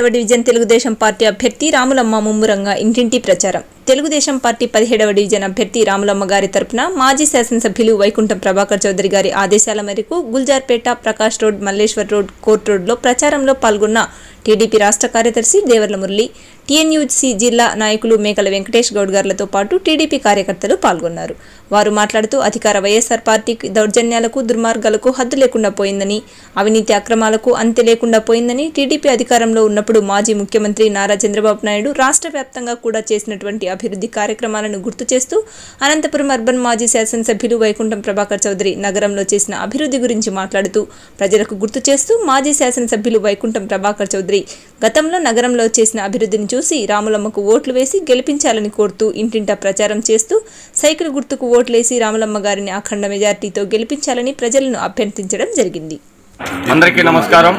division Telugu Desam party అభ్యర్థి రాములమ్మ ముమ్మురంగా ఇంటింటి ప్రచారం తెలుగుదేశం పార్టీ పదిహేడవ డివిజన్ అభ్యర్థి రాములమ్మ గారి తరపున మాజీ శాసనసభ్యులు వైకుంఠం ప్రభాకర్ చౌదరి గారి ఆదేశాల మేరకు Gulzarpet Prakash road Malleshwar road court రోడ్లో ప్రచారంలో పాల్గొన్న టీడీపీ రాష్ట్ర కార్యదర్శి దేవర్ల మురళి టీఎన్యూసీ జిల్లా నాయకులు మేకల వెంకటేష్ గౌడ్ గారులతో పాటు టీడీపీ కార్యకర్తలు పాల్గొన్నారు వారు మాట్లాడుతూ అధికార వైఎస్ఆర్ పార్టీ దౌర్జన్యాలకు దుర్మార్గాలకు హద్దు లేకుండా పోయిందని అవినీతి అక్రమాలకు అంతె లేకుండా పోయిందని టీడీపీ అధికారంలో ఉన్నప్పుడు మాజీ ముఖ్యమంత్రి నారా చంద్రబాబు నాయుడు రాష్ట్ర వ్యాప్తంగా కూడా చేసినటువంటి అభివృద్ధి కార్యక్రమాలను గుర్తు చేస్తూ అనంతపురం అర్బన్ మాజీ శాసనసభ్యులు వైకుంఠం ప్రభాకర్ చౌదరి నగరంలో చేసిన అభివృద్ధి గురించి మాట్లాడుతూ ప్రజలకు గుర్తు చేస్తూ మాజీ శాసనసభ్యులు వైకుంఠం ప్రభాకర్ చౌదరి గతంలో నగరంలో చేసిన అభివృద్ధిని చూసి రాములమ్మకు ఓట్లు వేసి గెలిపించాలని కోరుతూ ఇంటింటా ప్రచారం చేస్తూ సైకిల్ గుర్తుకు ఓట్లేసి రాములమ్మ గారిని అఖండ మెజార్టీతో గెలిపించాలని ప్రజలను అభ్యర్థించడం జరిగింది అందరికీ నమస్కారం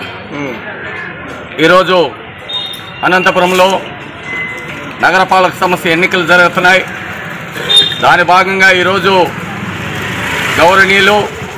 ఈరోజు అనంతపురంలో నగరపాలక సంస్థ ఎన్నికలు జరుగుతున్నాయి దాని భాగంగా ఈరోజు గౌరవనీయులు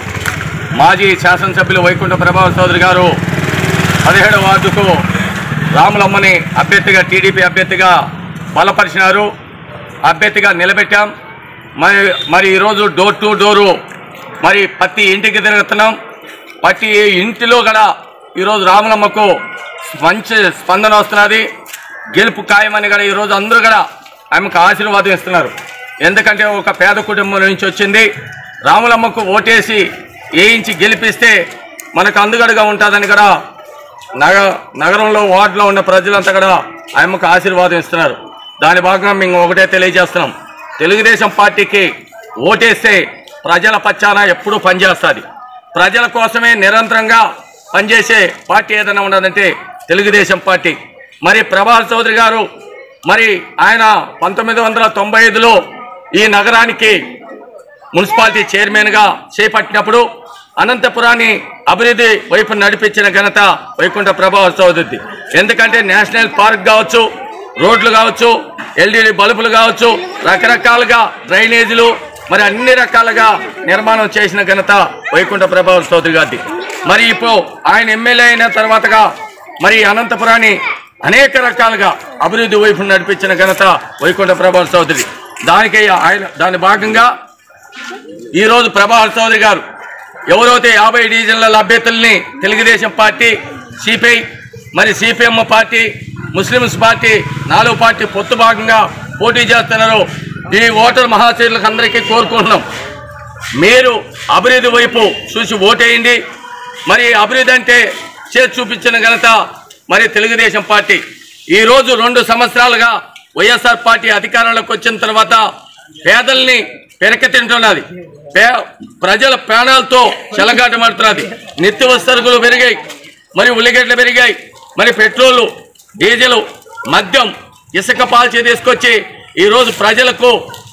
మాజీ శాసనసభ్యులు వైకుంఠ ప్రభావ చౌదరి గారు పదిహేడవ వార్డుకు రాములమ్మని అభ్యర్థిగా టీడీపీ అభ్యర్థిగా బలపరిచినారు అభ్యర్థిగా నిలబెట్టాం మరి మరి ఈరోజు డోర్ టు డోరు మరి ప్రతి ఇంటికి తిరుగుతున్నాం ప్రతి ఇంటిలో కూడా ఈరోజు రాములమ్మకు మంచి స్పందన వస్తున్నది గెలుపు ఖాయమని కూడా ఈరోజు అందరూ కూడా ఆమెకు ఆశీర్వాదం ఇస్తున్నారు ఎందుకంటే ఒక పేద కుటుంబం నుంచి వచ్చింది రాములమ్మకు ఓటేసి వేయించి గెలిపిస్తే మనకు అందుగడుగా ఉంటుందని కూడా నగ నగరంలో వార్డులో ఉన్న ప్రజలంతా కూడా ఆయమ్మకు ఆశీర్వాదం ఇస్తున్నారు దాని భాగంగా మేము ఒకటే తెలియజేస్తున్నాం తెలుగుదేశం పార్టీకి ఓటేస్తే ప్రజల పచ్చాన ఎప్పుడూ పనిచేస్తుంది ప్రజల కోసమే నిరంతరంగా పనిచేసే పార్టీ ఏదైనా ఉన్నదంటే తెలుగుదేశం పార్టీ మరి ప్రభాస్ చౌదరి గారు మరి ఆయన పంతొమ్మిది వందల తొంభై ఐదులో ఈ నగరానికి మున్సిపాలిటీ చైర్మన్గా చేపట్టినప్పుడు అనంతపురాన్ని అభివృద్ధి వైపు నడిపించిన ఘనత వైకుంఠ ప్రభావ చౌదరిది ఎందుకంటే నేషనల్ పార్క్ కావచ్చు రోడ్లు కావచ్చు ఎల్ఈడి బల్బులు కావచ్చు రకరకాలుగా డ్రైనేజీలు మరి అన్ని రకాలుగా నిర్మాణం చేసిన ఘనత వైకుంఠ ప్రభావ చౌదరి గారిది మరి ఇప్పుడు ఆయన ఎమ్మెల్యే అయిన తర్వాతగా మరి అనంతపురాన్ని అనేక రకాలుగా అభివృద్ధి వైపు నడిపించిన ఘనత వైకుంఠ ప్రభావ చౌదరి దానికి ఆయన దాని భాగంగా ఈరోజు ప్రభాకర్ చౌదరి గారు ఎవరైతే యాభై డివిజన్ల అభ్యర్థుల్ని తెలుగుదేశం పార్టీ సిపిఐ మరి సిపిఎం పార్టీ ముస్లిమ్స్ పార్టీ నాలుగు పార్టీ పొత్తు భాగంగా పోటీ చేస్తున్నారు ఈ ఓటర్ మహాశీలకు అందరికీ కోరుకుంటున్నాం మీరు అభివృద్ధి వైపు చూసి ఓటేయండి మరి అభివృద్ధి అంటే చేసి చూపించిన ఘనత మరి తెలుగుదేశం పార్టీ ఈరోజు రెండు సంవత్సరాలుగా వైఎస్ఆర్ పార్టీ అధికారంలోకి వచ్చిన తర్వాత పేదల్ని పెరకతింటున్నది పే ప్రజల ప్రాణాలతో చెలగాటమాడుతున్నది నిత్య సరుకులు పెరిగాయి మరి ఉల్లిగడ్డలు పెరిగాయి మరి పెట్రోలు డీజిల్ మద్యం ఇసుక పాల్చి తీసుకొచ్చి ఈరోజు ప్రజలకు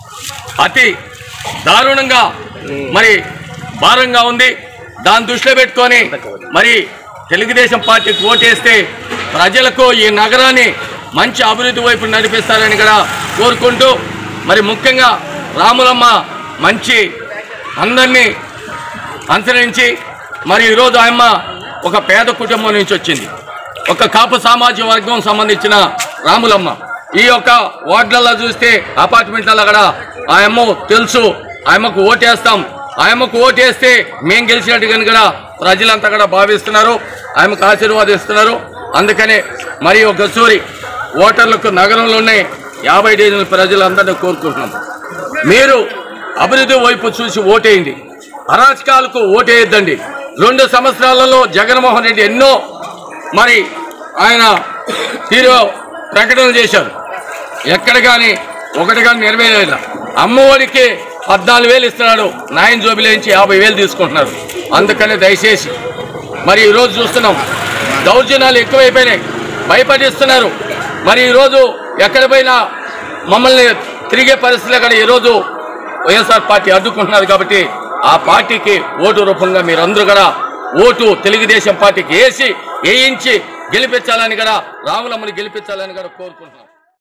అతి దారుణంగా మరి భారంగా ఉంది దాన్ని దృష్టిలో పెట్టుకొని మరి తెలుగుదేశం పార్టీకి ఓటేస్తే ప్రజలకు ఈ నగరాన్ని మంచి అభివృద్ధి వైపు నడిపిస్తారని కూడా కోరుకుంటూ మరి ముఖ్యంగా రాములమ్మ మంచి అందరినీ అనుసరించి మరి ఈరోజు ఆయమ్మ ఒక పేద కుటుంబం నుంచి వచ్చింది ఒక కాపు సామాజిక వర్గం సంబంధించిన రాములమ్మ ఈ యొక్క వార్డులలో చూస్తే అపార్ట్మెంట్లలో కూడా ఆయమ్మ తెలుసు ఆయమ్మకు ఓటేస్తాం ఆయమ్మకు ఓటేస్తే మేం గెలిచినట్టుగా కూడా ప్రజలంతా కూడా భావిస్తున్నారు ఆయనకు ఆశీర్వాదిస్తున్నారు అందుకనే మరి ఒక సూరి ఓటర్లకు నగరంలోనే యాభై డివిజన్ల ప్రజలందరినీ కోరుకుంటున్నాం మీరు అభివృద్ధి వైపు చూసి ఓటేయండి అరాచకాలకు ఓటేయద్దండి రెండు సంవత్సరాలలో జగన్మోహన్ రెడ్డి ఎన్నో మరి ఆయన తీరు ప్రకటన చేశారు ఎక్కడ కానీ ఒకటి కానీ నెరవేరేలా అమ్మఒడికి పద్నాలుగు వేలు ఇస్తున్నాడు నాయన జోబిలేంచి యాభై వేలు తీసుకుంటున్నారు అందుకని దయచేసి మరి ఈరోజు చూస్తున్నాం దౌర్జన్యాలు ఎక్కువైపోయినాయి భయపడిస్తున్నారు మరి ఈరోజు ఎక్కడ పోయినా మమ్మల్ని తిరిగే పరిస్థితులు అక్కడ ఈరోజు వైఎస్ఆర్ పార్టీ అడ్డుకుంటున్నారు కాబట్టి ఆ పార్టీకి ఓటు రూపంగా మీరందరూ కూడా ఓటు తెలుగుదేశం పార్టీకి వేసి వేయించి గెలిపించాలని కూడా రాములమ్మని గెలిపించాలని కూడా కోరుకుంటున్నాం